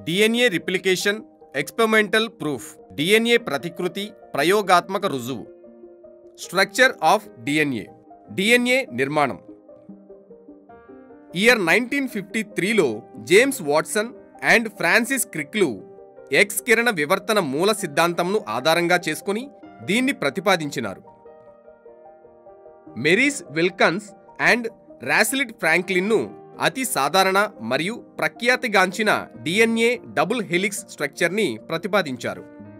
DNA replication experimental proof DNA ప్రతికృతి ప్రయోగాత్మక రుజువు స్ట్రక్చర్ ఆఫ్ డిఎన్ఏ డిఎన్ఏ నిర్మాణం ఇయర్ నైన్టీన్ ఫిఫ్టీ త్రీలో జేమ్స్ వాట్సన్ అండ్ ఫ్రాన్సిస్ క్రిక్లు ఎక్స్ కిరణ వివర్తన మూల సిద్ధాంతంను ఆధారంగా చేసుకుని దీన్ని ప్రతిపాదించినారు మెరీస్ విల్కన్స్ అండ్ రాసిలిట్ ఫ్రాంక్లిన్ను అతి సాధారణ మరియు ప్రఖ్యాతిగాంచిన డిఎన్ఏ డబుల్ హెలిక్స్ స్ట్రక్చర్ని ప్రతిపాదించారు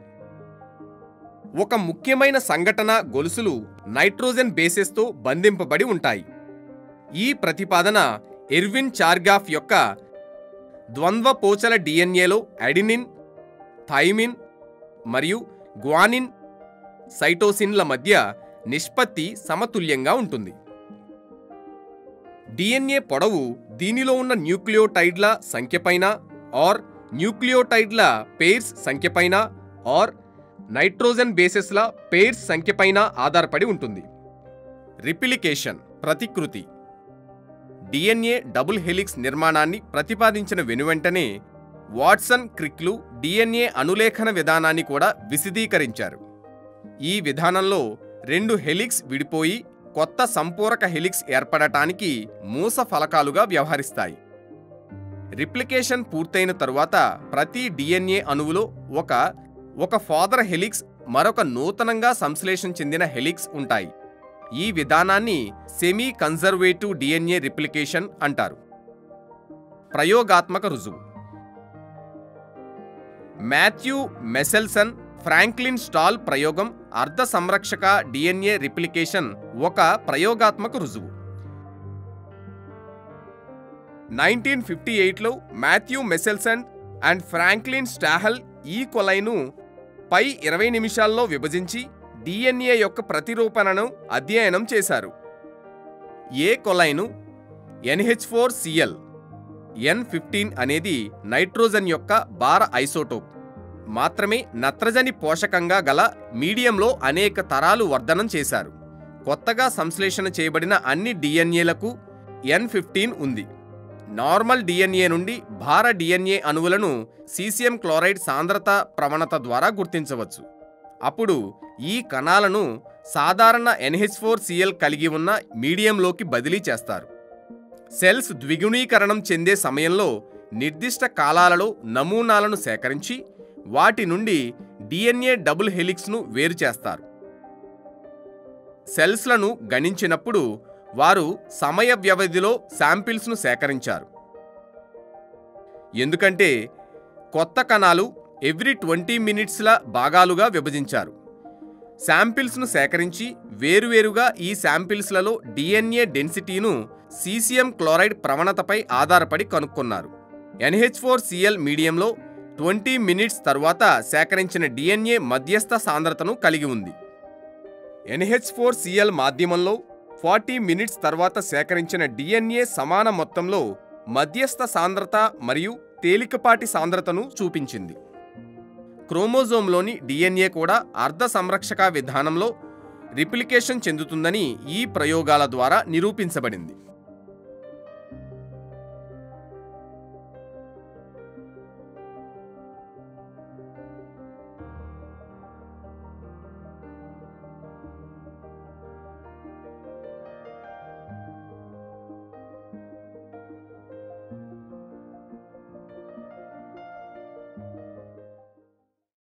ఒక ముఖ్యమైన సంఘటన గొలుసులు నైట్రోజన్ బేసెస్తో బంధింపబడి ఉంటాయి ఈ ప్రతిపాదన ఎర్విన్ చార్గాఫ్ యొక్క ద్వంద్వ పోచల డిఎన్ఏలో అడినిన్ థైమిన్ మరియు గ్వానిన్ సైటోసిన్ల మధ్య నిష్పత్తి సమతుల్యంగా ఉంటుంది డిఎన్ఏ పొడవు దీనిలో ఉన్న న్యూక్లియోటైడ్ల సంఖ్యపైన ఆర్ న్యూక్లియోటైడ్ల పెయిర్స్ సంఖ్యపైన ఆర్ నైట్రోజన్ బేసెస్ల పెయిర్స్ సంఖ్యపైన ఆధారపడి ఉంటుంది రిపిలికేషన్ ప్రతికృతి డిఎన్ఏ డబుల్ హెలిక్స్ నిర్మాణాన్ని ప్రతిపాదించిన వెనువెంటనే వాట్సన్ క్రిక్లు డిఎన్ఏ అనులేఖన విధానాన్ని కూడా విశదీకరించారు ఈ విధానంలో రెండు హెలిక్స్ విడిపోయి కొత్త సంపూరక హెలిక్స్ ఏర్పడటానికి మూస ఫలకాలుగా వ్యవహరిస్తాయి రిప్లికేషన్ పూర్తయిన తరువాత ప్రతి డిఎన్ఏ అణువులో ఒక ఒక ఫాదర్ హెలిక్స్ మరొక నూతనంగా సంశ్లేషణ చెందిన హెలిక్స్ ఉంటాయి ఈ విధానాన్ని సెమీ కన్జర్వేటివ్ డిఎన్ఏ రిప్లికేషన్ అంటారు ప్రయోగాత్మక రుజువు మాథ్యూ మెసెల్సన్ ఫ్రాంక్లిన్ స్టాల్ ప్రయోగం అర్ధ సంరక్షక డిఎన్ఏ రిప్లికేషన్ ఒక ప్రయోగాత్మక రుజువు నైన్టీన్ ఫిఫ్టీ ఎయిట్లో Matthew Meselson and Franklin Stahl E కొలైను పై ఇరవై నిమిషాల్లో విభజించి డిఎన్ఏ యొక్క ప్రతిరూపణను అధ్యయనం చేశారు ఏ కొలైను NH four Cl N fifteen అనేది నైట్రోజన్ యొక్క బార ఐసోటోప్ మాత్రమే నత్రజని పోషకంగా గల మీడియంలో అనేక తరాలు వర్ధనం చేశారు కొత్తగా సంశ్లేషణ చేయబడిన అన్ని డిఎన్ఏలకు ఎన్ ఫిఫ్టీన్ ఉంది నార్మల్ డిఎన్ఏ నుండి భార డిఎన్ఏ అణువులను సీసియం క్లోరైడ్ సాంద్రత ప్రవణత ద్వారా గుర్తించవచ్చు అప్పుడు ఈ కణాలను సాధారణ ఎన్హెచ్ ఫోర్ సిఎల్ కలిగి ఉన్న మీడియంలోకి బదిలీ చేస్తారు సెల్స్ ద్విగుణీకరణం చెందే సమయంలో నిర్దిష్ట కాలాలలో నమూనాలను సేకరించి వాటి నుండి డిఎన్ఏ డబుల్ హెలిక్స్ను వేరు చేస్తారు సెల్స్లను గణించినప్పుడు వారు సమయ వ్యవధిలో శాంపిల్స్ను సేకరించారు ఎందుకంటే కొత్త కణాలు ఎవ్రీ ట్వంటీ మినిట్స్ల భాగాలుగా విభజించారు శాంపిల్స్ను సేకరించి వేరువేరుగా ఈ శాంపిల్స్లలో డిఎన్ఏ డెన్సిటీను సీసియం క్లోరైడ్ ప్రవణతపై ఆధారపడి కనుక్కున్నారు ఎన్హెచ్ ఫోర్ సిఎల్ మీడియంలో ట్వంటీ మినిట్స్ తర్వాత సేకరించిన డిఎన్ఏ మధ్యస్థ సాంద్రతను కలిగి ఉంది ఎన్హెచ్ ఫోర్ సిఎల్ మాధ్యమంలో ఫార్టీ మినిట్స్ తర్వాత సేకరించిన డిఎన్ఏ సమాన మొత్తంలో మధ్యస్థ సాంద్రత మరియు తేలికపాటి సాంద్రతను చూపించింది క్రోమోజోమ్లోని డిఎన్ఏ కూడా అర్ధ సంరక్షక విధానంలో రిప్లికేషన్ చెందుతుందని ఈ ప్రయోగాల ద్వారా నిరూపించబడింది